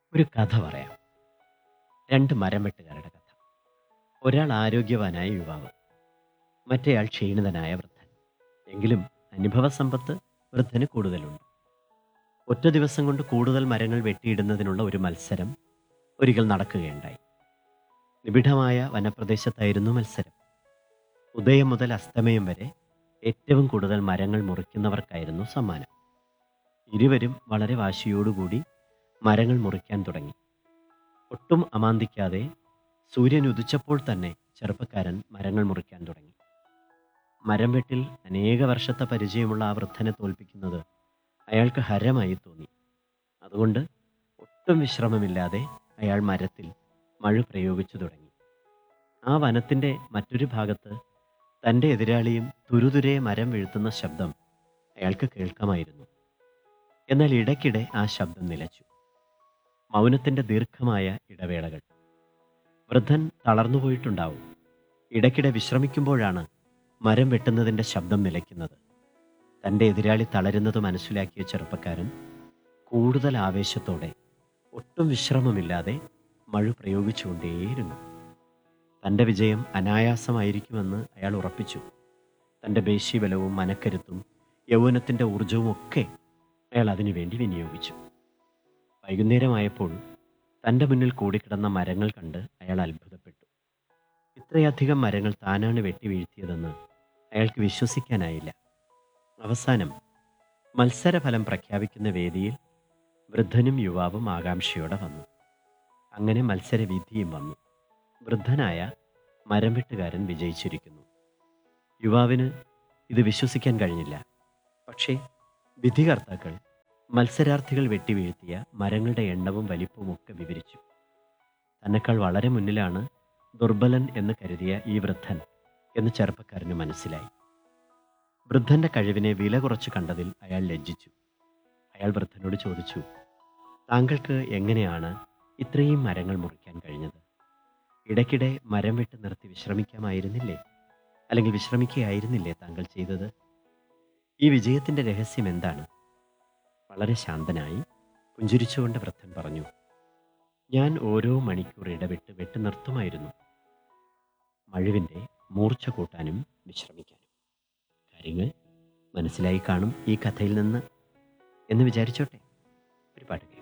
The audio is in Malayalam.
ഒരു കഥ പറയാം രണ്ട് മരം വെട്ടുകാരുടെ കഥ ഒരാൾ ആരോഗ്യവാനായ യുവാവ് മറ്റേയാൾ ക്ഷീണിതനായ വൃദ്ധൻ എങ്കിലും അനുഭവസമ്പത്ത് വൃദ്ധന് കൂടുതലുണ്ട് ഒറ്റ ദിവസം കൊണ്ട് കൂടുതൽ മരങ്ങൾ വെട്ടിയിടുന്നതിനുള്ള ഒരു മത്സരം ഒരിക്കൽ നടക്കുകയുണ്ടായി നിബിഡമായ വനപ്രദേശത്തായിരുന്നു മത്സരം ഉദയം മുതൽ അസ്തമയം വരെ ഏറ്റവും കൂടുതൽ മരങ്ങൾ മുറിക്കുന്നവർക്കായിരുന്നു സമ്മാനം ഇരുവരും വളരെ വാശിയോടുകൂടി മരങ്ങൾ മുറിക്കാൻ തുടങ്ങി ഒട്ടും അമാന്തിക്കാതെ സൂര്യൻ ഉദിച്ചപ്പോൾ തന്നെ ചെറുപ്പക്കാരൻ മരങ്ങൾ മുറിക്കാൻ തുടങ്ങി മരം വെട്ടിൽ അനേക വർഷത്തെ പരിചയമുള്ള ആ വൃദ്ധനെ തോൽപ്പിക്കുന്നത് അയാൾക്ക് ഹരമായി തോന്നി അതുകൊണ്ട് ഒട്ടും വിശ്രമമില്ലാതെ അയാൾ മരത്തിൽ മഴ പ്രയോഗിച്ചു തുടങ്ങി ആ വനത്തിൻ്റെ മറ്റൊരു ഭാഗത്ത് തൻ്റെ എതിരാളിയും തുരുതുരെ മരം വീഴ്ത്തുന്ന ശബ്ദം അയാൾക്ക് കേൾക്കാമായിരുന്നു എന്നാൽ ഇടയ്ക്കിടെ ആ ശബ്ദം നിലച്ചു മൗനത്തിൻ്റെ ദീർഘമായ ഇടവേളകൾ വൃദ്ധൻ തളർന്നുപോയിട്ടുണ്ടാവും ഇടയ്ക്കിടെ വിശ്രമിക്കുമ്പോഴാണ് മരം വെട്ടുന്നതിൻ്റെ ശബ്ദം നിലയ്ക്കുന്നത് തൻ്റെ എതിരാളി തളരുന്നത് മനസ്സിലാക്കിയ ചെറുപ്പക്കാരൻ കൂടുതൽ ആവേശത്തോടെ ഒട്ടും വിശ്രമമില്ലാതെ മഴ പ്രയോഗിച്ചുകൊണ്ടേയിരുന്നു തൻ്റെ വിജയം അനായാസമായിരിക്കുമെന്ന് അയാൾ ഉറപ്പിച്ചു തൻ്റെ പേശീബലവും മനക്കരുത്തും യൗവനത്തിൻ്റെ ഊർജവും ഒക്കെ അയാൾ അതിനുവേണ്ടി വിനിയോഗിച്ചു വൈകുന്നേരമായപ്പോൾ തൻ്റെ മുന്നിൽ കൂടിക്കിടന്ന മരങ്ങൾ കണ്ട് അയാൾ അത്ഭുതപ്പെട്ടു ഇത്രയധികം മരങ്ങൾ താനാണ് വെട്ടി വീഴ്ത്തിയതെന്ന് അയാൾക്ക് വിശ്വസിക്കാനായില്ല അവസാനം മത്സരഫലം പ്രഖ്യാപിക്കുന്ന വേദിയിൽ വൃദ്ധനും യുവാവും ആകാംക്ഷയോടെ വന്നു അങ്ങനെ മത്സരവിധിയും വന്നു വൃദ്ധനായ മരം വെട്ടുകാരൻ വിജയിച്ചിരിക്കുന്നു യുവാവിന് ഇത് വിശ്വസിക്കാൻ കഴിഞ്ഞില്ല പക്ഷേ വിധികർത്താക്കൾ മത്സരാർത്ഥികൾ വെട്ടിവീഴ്ത്തിയ മരങ്ങളുടെ എണ്ണവും വലിപ്പവും ഒക്കെ വിവരിച്ചു തന്നെക്കാൾ വളരെ മുന്നിലാണ് ദുർബലൻ എന്ന് കരുതിയ ഈ വൃദ്ധൻ എന്ന് ചെറുപ്പക്കാരന് മനസ്സിലായി വൃദ്ധന്റെ കഴിവിനെ വില കുറച്ച് കണ്ടതിൽ അയാൾ ലജ്ജിച്ചു അയാൾ വൃദ്ധനോട് ചോദിച്ചു താങ്കൾക്ക് എങ്ങനെയാണ് ഇത്രയും മരങ്ങൾ മുറിക്കാൻ കഴിഞ്ഞത് ഇടയ്ക്കിടെ മരം വെട്ട് നിർത്തി വിശ്രമിക്കാമായിരുന്നില്ലേ അല്ലെങ്കിൽ വിശ്രമിക്കുകയായിരുന്നില്ലേ താങ്കൾ ചെയ്തത് ഈ വിജയത്തിന്റെ രഹസ്യം എന്താണ് വളരെ ശാന്തനായി പുഞ്ചിരിച്ചുകൊണ്ട് വൃദ്ധൻ പറഞ്ഞു ഞാൻ ഓരോ മണിക്കൂർ ഇടവിട്ട് വെട്ട് നിർത്തുമായിരുന്നു മഴുവിൻ്റെ മൂർച്ച കൂട്ടാനും വിശ്രമിക്കാനും കാര്യങ്ങൾ മനസ്സിലായി കാണും ഈ കഥയിൽ നിന്ന് എന്ന് വിചാരിച്ചോട്ടെ ഒരു പാട്ട് കേൾക്കാം